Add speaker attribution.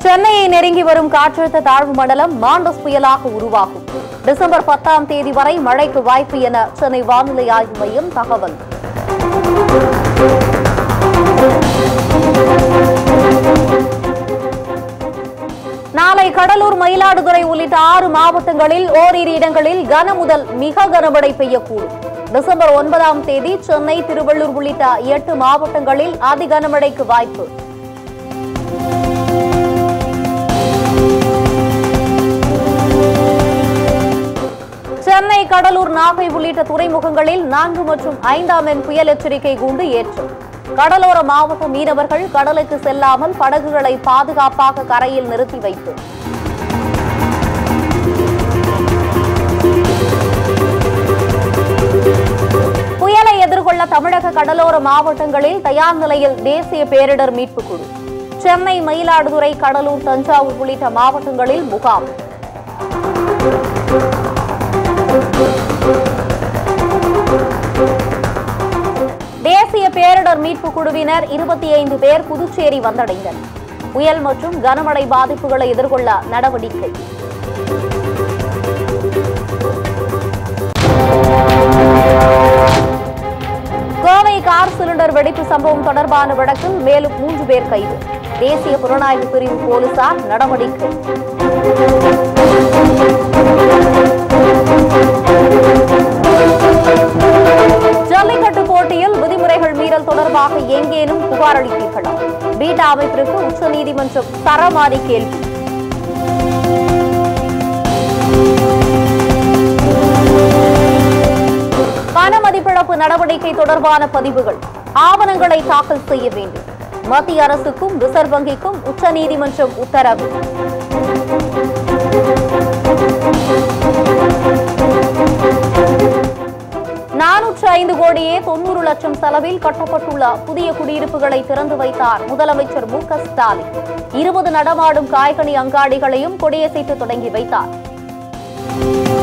Speaker 1: சென்னையை நெருங்கி வரும் காற்றழுத்த தாழ்வு மண்டலம் மாண்டஸ் புயலாக உருவாகும் டிசம்பர் பத்தாம் தேதி வரை மழைக்கு வாய்ப்பு என சென்னை வானிலை ஆய்வு மையம் தகவல் நாளை கடலூர் மயிலாடுதுறை உள்ளிட்ட ஆறு மாவட்டங்களில் ஓரிரு இடங்களில் கன முதல் மிக கனமழை பெய்யக்கூடும் டிசம்பர் ஒன்பதாம் தேதி சென்னை திருவள்ளூர் உள்ளிட்ட எட்டு மாவட்டங்களில் அதி கனமழைக்கு வாய்ப்பு சென்னை கடலூர் நாகை உள்ளிட்ட துறைமுகங்களில் நான்கு மற்றும் ஐந்தாம் எண் புயல் எச்சரிக்கை கூண்டு ஏற்றும் கடலோர மாவட்ட மீனவர்கள் கடலுக்கு செல்லாமல் படகுகளை பாதுகாப்பாக கரையில் நிறுத்தி வைப்பு புயலை எதிர்கொள்ள தமிழக கடலோர மாவட்டங்களில் தயார் நிலையில் தேசிய பேரிடர் மீட்புக் குழு சென்னை மயிலாடுதுறை கடலூர் தஞ்சாவூர் உள்ளிட்ட மாவட்டங்களில் முகாம் தேசிய பேரிடர் மீட்பு குழுவினர் இருபத்தி ஐந்து பேர் புதுச்சேரி வந்தடைந்தனர் புயல் மற்றும் கனமழை பாதிப்புகளை எதிர்கொள்ள நடவடிக்கை கோவை கார் சிலிண்டர் வெடிப்பு சம்பவம் தொடர்பான வழக்கில் மேலும் மூன்று பேர் கைது தேசிய புலனாய்வு பிரிவு போலீசார் நடவடிக்கை ஜல்லிக்கட்டு போட்டியில் விதிமுறைகள் மீறல் தொடர்பாக எங்கேனும் புகார் அளித்தீர்களா பீட்டா அமைப்பிற்கு உச்சநீதிமன்றம் தரமாறி கேள்வி பண மதிப்பிழப்பு நடவடிக்கை தொடர்பான பதிவுகள் ஆவணங்களை தாக்கல் செய்ய வேண்டும் மத்திய அரசுக்கும் ரிசர்வ் வங்கிக்கும் உச்சநீதிமன்றம் உத்தரவு நானூற்று ஐந்து கோடியே தொண்ணூறு லட்சம் செலவில் கட்டப்பட்டுள்ள புதிய குடியிருப்புகளை திறந்து வைத்தார் முதலமைச்சர் மு க ஸ்டாலின் இருபது நடமாடும் காய்கனி அங்காடிகளையும் கொடியசைத்து தொடங்கி வைத்தார்